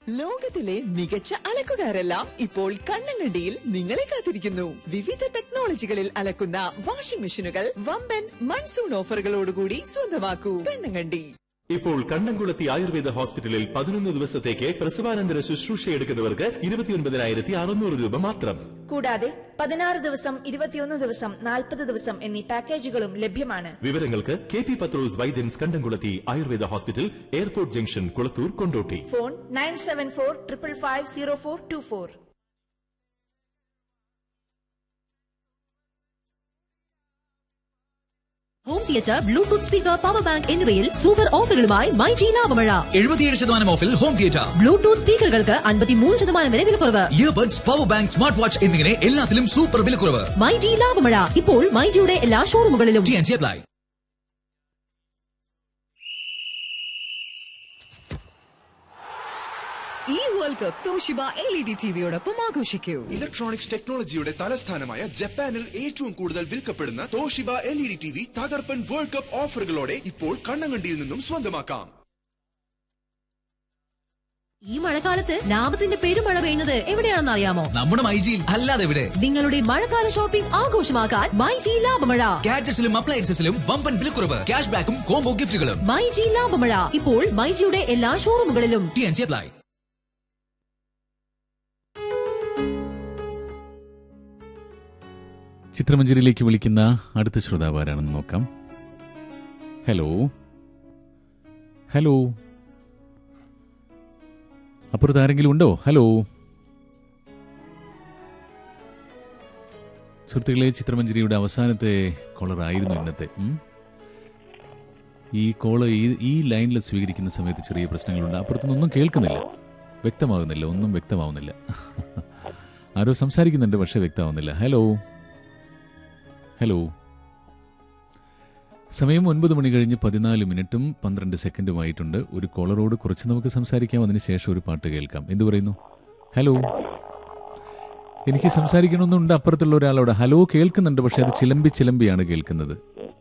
ലോകത്തിലെ മികച്ച അലക്കുകാരെല്ലാം ഇപ്പോൾ കണ്ണങ്കണ്ടിയിൽ നിങ്ങളെ കാത്തിരിക്കുന്നു വിവിധ ടെക്നോളജികളിൽ അലക്കുന്ന വാഷിംഗ് മെഷീനുകൾ വമ്പൻ മൺസൂൺ ഓഫറുകളോടുകൂടി സ്വന്തമാക്കൂ കണ്ണങ്കണ്ടി ഇപ്പോൾ കണ്ണംകുളത്തി ആയുർവേദ ഹോസ്പിറ്റലിൽ പതിനൊന്ന് ദിവസത്തേക്ക് പ്രസവാനന്തര ശുശ്രൂഷ എടുക്കുന്നവർക്ക് ഇരുപത്തിയൊൻപതിനായിരത്തി അറുന്നൂറ് രൂപ മാത്രം കൂടാതെ പതിനാറ് ദിവസം ഇരുപത്തിയൊന്ന് ദിവസം നാൽപ്പത് ദിവസം എന്നീ പാക്കേജുകളും ലഭ്യമാണ് വിവരങ്ങൾക്ക് K P Pathros Vaidyans Kandamkulathy Ayurveda hospital airport junction Kulathur Kondotty phone nine seven four triple five zero four two four home theatre bluetooth speaker power bank എന്നിവയിൽ സൂപ്പർ ഓഫറുകളുമായി മൈ ജി ലാഭമഴ എഴുപത്തിയേഴ് ശതമാനം ഓഫിൽ ഹോം തിയേറ്റർ ബ്ലൂടൂത്ത് സ്പീക്കറുകൾക്ക് അൻപത്തിമൂന്ന് ശതമാനം വരെ വിലക്കുറവ് earbuds power bank smart watch എന്നിങ്ങനെ എല്ലാത്തിലും സൂപ്പർ വിലക്കുറവ് മൈ ജി ലാഭമഴ ഇപ്പോൾ മൈ ജിയുടെ എല്ലാ ഷോറൂമുകളിലും ടി എൻ സി അപ്ലൈ ഈ world cup Toshiba L E D ടിവിയോടൊപ്പം ആഘോഷിക്കൂ ഇലക്ട്രോണിക്സ് ടെക്നോളജിയുടെ തലസ്ഥാനമായ ജപ്പാനിൽ ഏറ്റവും കൂടുതൽ വിൽക്കപ്പെടുന്ന Toshiba L E D T V തകർപ്പൻ വേൾഡ് കപ്പ് ഓഫറുകളോടെ ഇപ്പോൾ കണ്ണങ്കണ്ടിയിൽ നിന്നും സ്വന്തമാക്കാം ഈ മഴക്കാലത്ത് ലാഭത്തിന്റെ പെരുമഴ പെയ്യുന്നത് എവിടെയാണെന്ന് അറിയാമോ നമ്മുടെ മൈജിയിൽ അല്ലാതെ എവിടെ നിങ്ങളുടെ മഴക്കാല ഷോപ്പിംഗ് ആഘോഷമാക്കാൻ മൈ ജി ലാഭമഴ ഗാഡ്ജറ്റ്സിലും അപ്ലയൻസസിലും വമ്പൻ വിലക്കുറവ് ക്യാഷ് ബാക്കും കോംബോ ഗിഫ്റ്റുകളും മൈ ജി ലാഭമഴ ഇപ്പോൾ മൈ ജിയുടെ എല്ലാ ഷോറൂമുകളിലും ടി എൻ സി അപ്ലൈ ചിത്രമഞ്ജരിയിലേക്ക് വിളിക്കുന്ന അടുത്ത ശ്രോതാവ് ആരാണെന്ന് നോക്കാം ഹലോ ഹലോ അപ്പുറത്ത് ആരെങ്കിലും ഉണ്ടോ ഹലോ സുഹൃത്തുക്കളെ ചിത്രമഞ്ജരിയുടെ അവസാനത്തെ കോളറായിരുന്നു ഇന്നത്തെ ഉം. ഈ കോള് ഈ ഈ ലൈനിൽ സ്വീകരിക്കുന്ന സമയത്ത് ചെറിയ പ്രശ്നങ്ങളുണ്ട് അപ്പുറത്തുനിന്നൊന്നും കേൾക്കുന്നില്ല വ്യക്തമാകുന്നില്ല ഒന്നും വ്യക്തമാവുന്നില്ല ആരോ സംസാരിക്കുന്നുണ്ട് പക്ഷെ വ്യക്തമാവുന്നില്ല ഹലോ ഹലോ സമയം ഒൻപത് മണി കഴിഞ്ഞ് പതിനാല് മിനിറ്റും പന്ത്രണ്ട് സെക്കൻഡുമായിട്ടുണ്ട് ഒരു കോളറോട് കുറച്ച് നമുക്ക് സംസാരിക്കാം അതിനുശേഷം ഒരു പാട്ട് കേൾക്കാം എന്തു പറയുന്നു ഹലോ എനിക്ക് സംസാരിക്കണമെന്നുണ്ട് അപ്പുറത്തുള്ള ഒരാളോട് ഹലോ കേൾക്കുന്നുണ്ട് പക്ഷെ അത് ചിലമ്പി ചിലമ്പിയാണ് കേൾക്കുന്നത്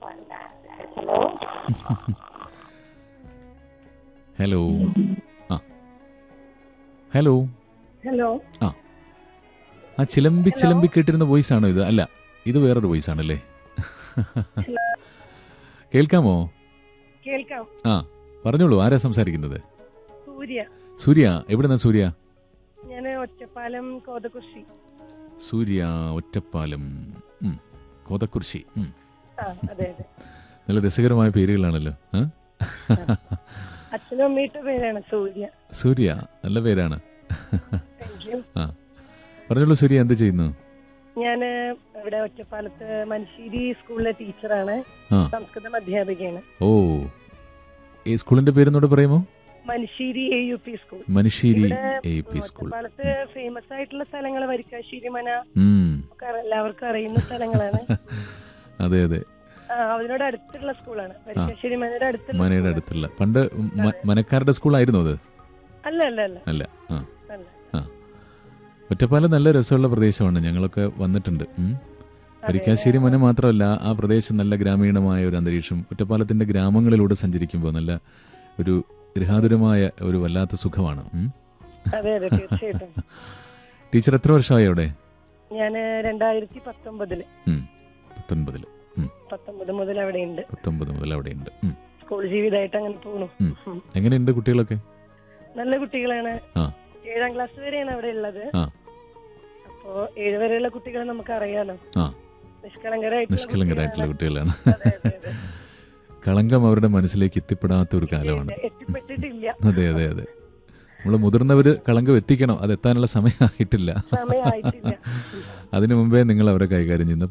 ഹലോ ആ ഹലോ ഹലോ ആ ആ ചിലമ്പി ചിലമ്പി കേട്ടിരുന്ന വോയിസ് ആണോ ഇത് അല്ല ഇത് വേറൊരു വോയിസ് ആണല്ലേ കേൾക്കാമോ കേൾക്കാം ആ പറഞ്ഞോളൂ ആരാ സംസാരിക്കുന്നത് സൂര്യ സൂര്യ എവിടുന്നാ സൂര്യ ഞാൻ ഒറ്റപ്പാലം കോതകുർശി സൂര്യ ഒറ്റപ്പാലം ഉം, കോതക്കുറിശി ഉം. ആ അതെ അതെ നല്ല രസകരമായ പേരുകളാണല്ലോ ആ? അച്ഛനും അമ്മയുടെ പേരാണ് സൂര്യ സൂര്യ നല്ല പേരാണ് താങ്ക് യു ആ പറഞ്ഞോളൂ സൂര്യ എന്ത് ചെയ്യുന്നു ഞാൻ ഇവിടെ ഒറ്റപ്പാലത്ത് മനുശ്ശേരി സ്കൂളിലെ ടീച്ചറാണ് ആ സംസ്കൃതം അധ്യാപികയാണ് ഓ ഈ സ്കൂളിന്റെ പേരെന്നോട് പറയുമോ Manusseri A U P school Manusseri ഇവിടെ എ പി സ്കൂൾ ഒറ്റപ്പാലത്ത് ഫേമസ് ആയിട്ടുള്ള സ്ഥലങ്ങൾ വരിക്കാശ്ശേരി മന ഉം. ഒക്കെ എല്ലാവർക്കും അറിയുന്ന സ്ഥലങ്ങളാണ് അതെ അതെ ആ, അതിനോട് അടുത്തുള്ള സ്കൂളാണ് വരിക്കാശ്ശേരി മനയുടെ അടുത്തുള്ള മനയുടെ സ്കൂളാണ്. അടുത്തുള്ള പണ്ട് മ- മനക്കാരുടെ സ്കൂളായിരുന്നു അത് അല്ല അല്ല അല്ല അല്ല ആ അല്ല ആ ഒറ്റപ്പാലം നല്ല രസമുള്ള പ്രദേശമാണ് ഞങ്ങളൊക്കെ വന്നിട്ടുണ്ട് ഉം. വരിക്കാശ്ശേരി മന മാത്രമല്ല ആ പ്രദേശം നല്ല ഗ്രാമീണമായ ഒരു അന്തരീക്ഷം ഒറ്റപ്പാലത്തിന്റെ ഗ്രാമങ്ങളിലൂടെ സഞ്ചരിക്കുമ്പോൾ നല്ല ഒരു ഗൃഹാതുരമായ ഒരു വല്ലാത്ത സുഖമാണ് ഉം. അതെ അതെ തീർച്ചയായിട്ടും ടീച്ചർ എത്ര വർഷമായി അവിടെ ഞാൻ രണ്ടായിരത്തി പത്തൊമ്പതില് ഉം. പത്തൊൻപതില് ഉം. പത്തൊമ്പത് മുതൽ അവിടെ ഉണ്ട് പത്തൊമ്പത് മുതൽ അവിടെയുണ്ട് ഉം. സ്കൂൾ ജീവിതമായിട്ട് അങ്ങനെ പോണു ഉം. എങ്ങനെയുണ്ട് കുട്ടികളൊക്കെ നല്ല കുട്ടികളാണ് ആ ഏഴാം ക്ലാസ് വരെയാണ് അവിടെ ഉള്ളത് ആ അപ്പോ ഏഴ് വരെയുള്ള കുട്ടികളെ നമുക്ക് അറിയാലോ ആ നിഷ്കളങ്കരായിട്ടുള്ള നിഷ്കളങ്കരായിട്ടുള്ള കുട്ടികളാണ്. കുട്ടികളാണ് അതെ, അതെ, അതെ. കളങ്കം അവരുടെ മനസ്സിലേക്ക് എത്തിപ്പെടാത്ത ഒരു കാലമാണ് എത്തിപ്പെട്ടിട്ടില്ല അതെ അതെ അതെ നമ്മൾ മുതിർന്നവര് കളങ്കം എത്തിക്കണം അത് എത്താനുള്ള സമയമായിട്ടില്ല സമയമായിട്ടില്ല അതിനു മുമ്പേ നിങ്ങൾ അവരെ കൈകാര്യം ചെയ്യുന്ന